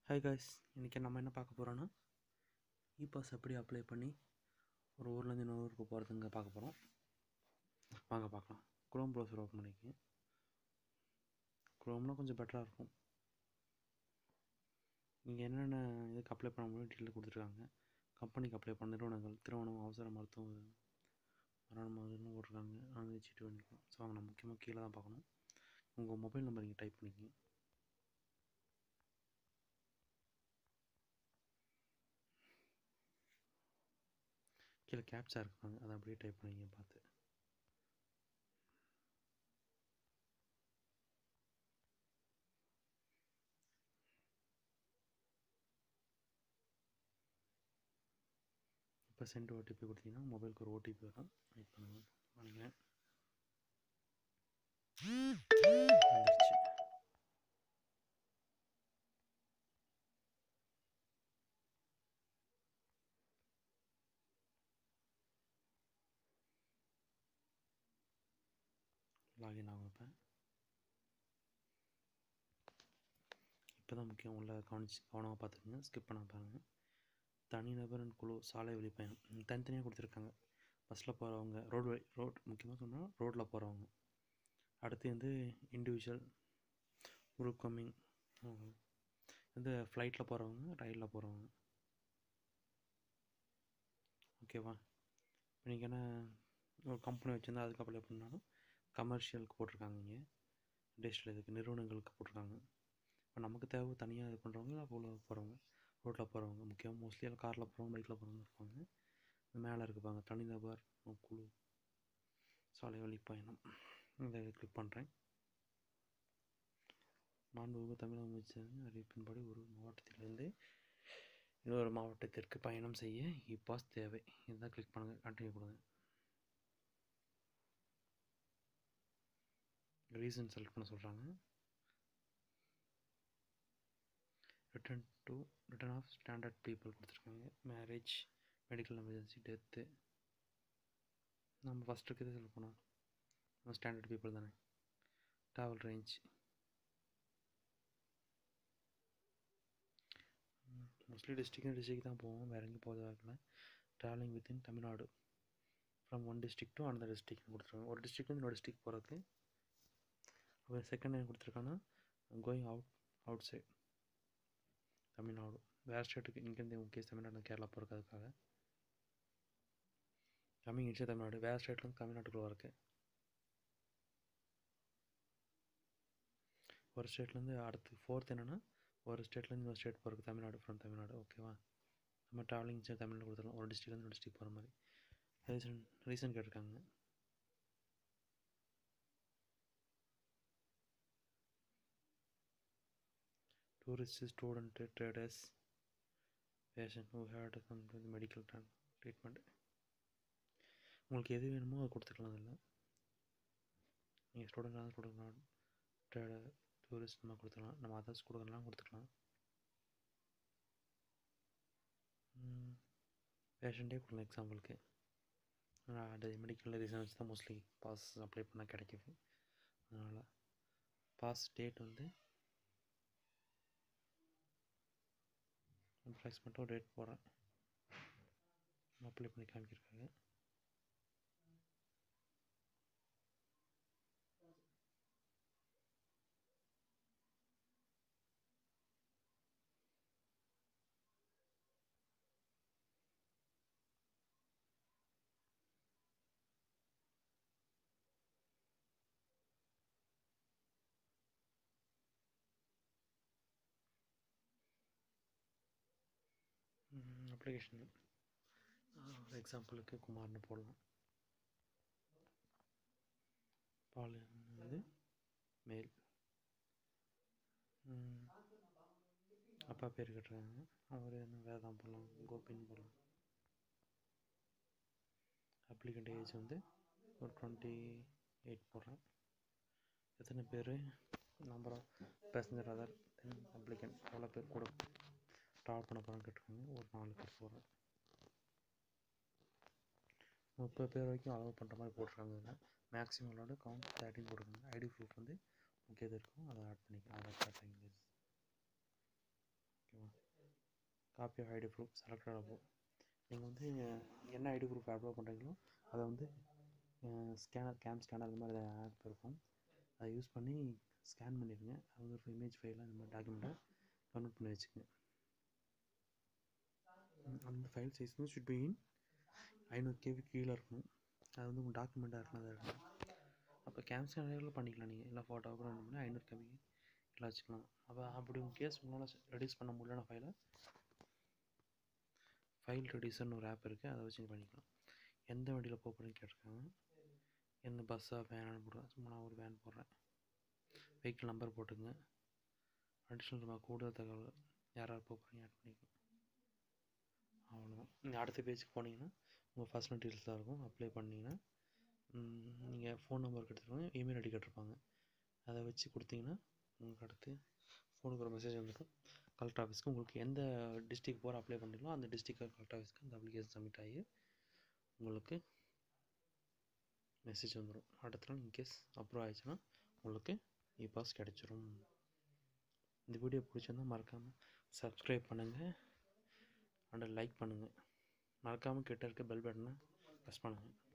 Hi guys இன்றைக்கி நம்ம என்ன பார்க்க போகிறோன்னா இ பாஸ் எப்படி அப்ளை பண்ணி ஒரு ஊர்லேருந்து இன்னொரு ஊருக்கு போகிறதுங்க பார்க்க போகிறோம் வாங்க பார்க்கலாம் குரோம் ப்ரௌசர் ஓப்பன் பண்ணிக்கங்க குரோம்னா கொஞ்சம் பெட்டராக இருக்கும் நீங்கள் என்னென்ன இதுக்கு அப்ளை பண்ண முடியும் டீட்டெயில் கொடுத்துருக்காங்க கம்பெனிக்கு அப்ளை பண்ண நிறுவனங்கள் திருமணம் அவசர மருத்துவம் மரணம் மாதிரின்னு போட்டிருக்காங்க அங்கே சீட்டு பண்ணிக்கலாம் ஸோ வாங்க நம்ம முக்கியமாக கீழே தான் பார்க்கணும் உங்கள் மொபைல் நம்பர் இங்கே டைப் பண்ணிக்கங்க கீழே கேப்சா இருக்காங்க அதை அப்படியே டைப் பண்ணிங்க பார்த்து இப்போ சென்ட் ஓடிபி கொடுத்தீங்கன்னா மொபைலுக்கு ஒரு ஓடிபி வரும் வெயிட் பண்ணுங்க பண்ணிக்கிறேன் வந்துருச்சு லாகின் ஆகும் இப்போ இப்போ தான் முக்கியம் உள்ள கவனிச்சு கவனமாக பார்த்துக்குங்க ஸ்கிப் பண்ண பாருங்கள் தனிநபரின் குழு சாலை வழி பயணம் ம், தனித்தனியாக கொடுத்துருக்காங்க பஸ்ஸில் போகிறவங்க ரோடு வழி ரோட் முக்கியமாக சொன்னால் ரோட்டில் போகிறவங்க அடுத்து வந்து இண்டிவிஜுவல் குரூப் கம்மிங் வந்து ஃப்ளைட்டில் போகிறவங்க ரயிலில் போகிறவங்க ஓகேவா இப்போ நீங்கள் என்ன ஒரு கம்பெனி வச்சுருந்தா அதுக்கு அப்ளை பண்ணாலும் கமர்ஷியலுக்கு போட்டிருக்காங்க இங்கே இண்டஸ்ட்ரியல் இதுக்கு நிறுவனங்களுக்கு போட்டிருக்காங்க இப்போ நமக்கு தேவை தனியாக இது பண்ணுறவங்க இல்லை போல போகிறவங்க ரோட்டில் போகிறவங்க முக்கியமாக மோஸ்ட்லி எல்லாம் காரில் போகிறவங்க பைக்கில் போகிறவங்க இருப்பாங்க இந்த மேலே இருப்பாங்க தனிநபர் குழு சாலை வழி பயணம் இதை கிளிக் பண்ணுறேன் மாண்புமிகு தமிழக அமைச்சர் அறிவிப்பின்படி ஒரு மாவட்டத்திலிருந்து இன்னொரு மாவட்டத்திற்கு பயணம் செய்ய இப்பாஸ் தேவை இதுதான் கிளிக் பண்ணுங்கள் கண்டினியூ கொடுங்க ரீசன் செலக்ட் பண்ண சொல்கிறாங்க return to return of standard people கொடுத்துருக்காங்க மேரேஜ் மெடிக்கல் எமர்ஜென்சி டெத்து நம்ம ஃபஸ்ட் இருக்கிறது சொல்ல போனோம் நம்ம ஸ்டாண்டர்ட் பீப்புள் தானே travel range mostly district district தான் போவோம் வேறு எங்கேயும் போகிறதா இருக்கல travelling within Tamil Nadu from one district to another டிஸ்ட்ரிக்ட்னு கொடுத்துருக்காங்க ஒரு டிஸ்ட்ரிக்ட் இன்னொரு டிஸ்ட்ரிக் போகிறதுக்கு அப்புறம் செகண்ட் என்ன கொடுத்துருக்காங்கன்னா going out outside Tamil Nadu வேறு ஸ்டேட்டுக்கு இங்கேருந்து முக்கிய தமிழ்நாடு கேரளா போகிறதுக்காக கம்மிங் இன்சைட் தமிழ்நாடு வேறு ஸ்டேட்லேருந்து தமிழ்நாட்டுக்குள்ளே வரக்கு ஒரு ஸ்டேட்லேருந்து அடுத்து ஃபோர்த் என்னென்னா ஒரு ஸ்டேட்லேருந்து இன்னொரு ஸ்டேட் போகிறதுக்கு தமிழ்நாடு ஃப்ரம் தமிழ்நாடு ஓகேவா நம்ம ட்ராவலிங் இன்சைட் தமிழ்நாடு கொடுத்துருவோம் ஒரு டிஸ்ட்ரிக்ட்லேருந்து ஒரு டிஸ்ட்ரிக் போகிற மாதிரி ரீசன் ரீசன் கேட்டிருக்காங்க tourists, student, traders, patient who had come to the medical tran- treatment. உங்களுக்கு எது வேணுமோ அதை கொடுத்துக்கலாம் அதில் நீங்கள் ஸ்டூடெண்டாக கொடுக்கலாம் ட்ரேடர் டூரிஸ்ட் நம்ம கொடுத்துக்கலாம் நம்ம அதர்ஸ் கொடுக்கலாம் கொடுத்துக்கலாம் பேஷண்ட்டே கொடுக்கலாம் எக்ஸாம்பிளுக்கு அது மெடிக்கல் ரீசன் வச்சு தான் மோஸ்ட்லி பாஸ் அப்ளை பண்ணால் கிடைக்கிது அதனால் பாஸ் டேட் வந்து ப்ரைஸ் மட்டும் ரேட் போடுறேன் அப்ளை பண்ணி காமிக்கிருக்காங்க அப்ளிகேஷன் எக்ஸாம்பிளுக்கு குமார்னு போடலாம் பால் வந்து மேல் ம், அப்பா பேர் கட்டுறாங்க அவர் என்ன வேதாம் போடலாம் கோபின்னு போடலாம் அப்ளிகண்ட் ஏஜ் வந்து ஒரு டுவெண்ட்டி எயிட் போடுறேன் எத்தனை பேர் number of passenger other than applicant எவ்வளோ பேர் கூட ட்ராவல் பண்ண போகிறேன்னு கேட்டிருக்காங்க ஒரு நாலு பேர் போகிறேன் முப்பது பேர் வரைக்கும் அலோவ் பண்ணுற மாதிரி போட்டிருக்காங்க இதில் மேக்ஸிமம் விளாட கவுண்ட் தேர்ட்டின் போட்டிருக்காங்க ஐடி ப்ரூஃப் வந்து முக்கியது இருக்கும் அதை ஆட் பண்ணிக்கலாம் அதை ஆட் பண்ணிங்க ஓகேவா copy of ID proof selected அப்போ நீங்கள் வந்து என்ன ஐடி ப்ரூஃப் அப்லோட் பண்ணுறீங்களோ அதை வந்து ஸ்கேனர் கேம் ஸ்கேனர் அந்த மாதிரி ஆப் இருக்கும் அதை யூஸ் பண்ணி ஸ்கேன் பண்ணிடுங்க அது வந்து இமேஜ் ஃபைலாக இந்த மாதிரி டாக்குமெண்ட்டை கன்வெர்ட் பண்ணி வச்சுக்கோங்க அந்த ஃபைல் சைஸ் வந்து ஷுட் பி இன் ஐநூறு கேபி கீழே இருக்கணும் அது வந்து உங்கள் டாக்குமெண்ட்டாக இருக்கணும் அதை இருக்கணும் அப்போ கேம் ஸ்கேனரில் பண்ணிக்கலாம் நீங்கள் இல்லை ஃபோட்டோ கூட ரெண்டு பண்ணி ஐநூறு கேபி கீழே வச்சுக்கலாம் அப்போ அப்படி உங்கள் கேஸ் உங்களால் ரெடியூஸ் பண்ண முடியலன ஃபைலை ஃபைல் ரெடியூசர்னு ஒரு ஆப் இருக்குது அதை வச்சு பண்ணிக்கலாம் எந்த வண்டியில் போக போகிறேன்னு கேட்டிருக்காங்க எந்த பஸ்ஸாக வேனான்னு போடுறேன் சும்மா நான் ஒரு வேன் போடுறேன் வெஹிக்கிள் நம்பர் போட்டுங்க அடிஷ்னல் கூடுதல் தகவல் யார் யார் போக போகிறீங்க ஆட் பண்ணிக்கலாம் அவ்வளோதான் நீங்கள் அடுத்த பேஜுக்கு போனீங்கன்னா உங்கள் பர்சனல் டீட்டெயில்ஸ் தான் இருக்கும் அப்ளை பண்ணிங்கன்னா நீங்கள் ஃபோன் நம்பர் எடுத்துருவாங்க இமெயில் ஐடி கேட்டிருப்பாங்க அதை வச்சு கொடுத்தீங்கன்னா உங்களுக்கு அடுத்து ஃபோனுக்கு ஒரு மெசேஜ் வந்துடும் கலெக்டர் ஆஃபீஸ்க்கு உங்களுக்கு எந்த டிஸ்ட்ரிக் போகிற அப்ளை பண்ணுறீங்களோ அந்த டிஸ்ட்ரிக்ட் கலெக்டர் ஆஃபீஸ்க்கு அந்த அப்ளிகேஷன் சப்மிட் ஆகி உங்களுக்கு மெசேஜ் வந்துடும் அடுத்த நாள் இன்கேஸ் அப்ரூவ் ஆயிடுச்சுன்னா உங்களுக்கு இ பாஸ் கிடச்சிரும் இந்த வீடியோ பிடிச்சிருந்தா மறக்காமல் சப்ஸ்கிரைப் பண்ணுங்கள் அண்ட் லைக் பண்ணுங்கள் மறக்காமல் கிட்ட இருக்க பெல் பட்டனை ப்ரெஸ் பண்ணுங்கள்